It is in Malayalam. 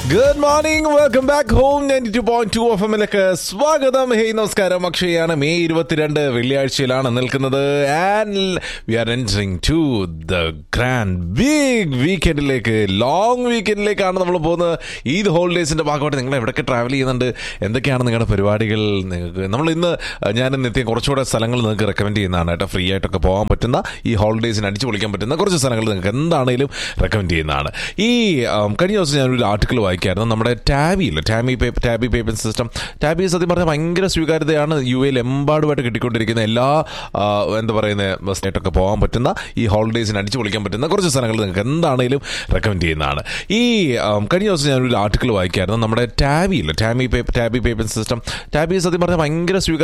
good morning welcome back home ninety two point two F എമ്മിലേക്ക് സ്വാഗതം ഹേയ് നമസ്കാരം അക്ഷയാണ് മെയ് ഇരുപത്തിരണ്ട് വെള്ളിയാഴ്ചയിലാണ് നിൽക്കുന്നത് and we are entering to the grand big വീക്കെൻഡിലേക്ക് ലോങ് വീക്കെൻഡിലേക്കാണ് നമ്മൾ പോകുന്നത് ഈദ് ഹോളിഡേസിന്റെ ഭാഗമായിട്ട് നിങ്ങൾ എവിടെയൊക്കെ ട്രാവൽ ചെയ്യുന്നുണ്ട് എന്തൊക്കെയാണ് നിങ്ങളുടെ പരിപാടികൾ നിങ്ങൾക്ക് നമ്മൾ ഇന്ന് ഞാൻ നിത്യം കുറച്ചുകൂടെ സ്ഥലങ്ങൾ നിങ്ങൾക്ക് റെക്കമെൻഡ് ചെയ്യുന്നതാണ് കേട്ടോ ഫ്രീ ആയിട്ടൊക്കെ പോകാൻ പറ്റുന്ന ഈ ഹോളിഡേസിന് അടിച്ചു പൊളിക്കാൻ പറ്റുന്ന കുറച്ച് സ്ഥലങ്ങൾ നിങ്ങൾക്ക് എന്താണെങ്കിലും റെക്കമെൻഡ് ചെയ്യുന്നതാണ് ഈ ഉം, കഴിഞ്ഞ ദിവസം ഞാനൊരു ആർട്ടിക്കിൾ വായിക്കായിരുന്നു നമ്മുടെ ടാബി ഇല്ല Tabby paper Tabby payment system Tabby സത്യം പറഞ്ഞാൽ ഭയങ്കര സ്വീകാര്യതയാണ് യു എയിൽ എമ്പാടുമായിട്ട് കിട്ടിക്കൊണ്ടിരിക്കുന്ന എല്ലാ ആ, എന്താ പറയുന്നത് സ്റ്റേറ്റൊക്കെ പോകാൻ പറ്റുന്ന ഈ ഹോളിഡേസിന് അടിച്ചു പൊളിക്കാൻ പറ്റുന്ന കുറച്ച് സ്ഥലങ്ങൾ നിങ്ങൾക്ക് എന്താണെങ്കിലും റെക്കമെൻഡ് ചെയ്യുന്നതാണ് ഈ ഉം, കഴിഞ്ഞ ദിവസം ഞാനൊരു ആർട്ടിക്കിൾ വായിക്കായിരുന്നു നമ്മുടെ ടാബി ഇല്ല Tabby paper Tabby payment system Tabby സത്യം പറഞ്ഞാൽ ഭയങ്കര സ്വീകാര്യ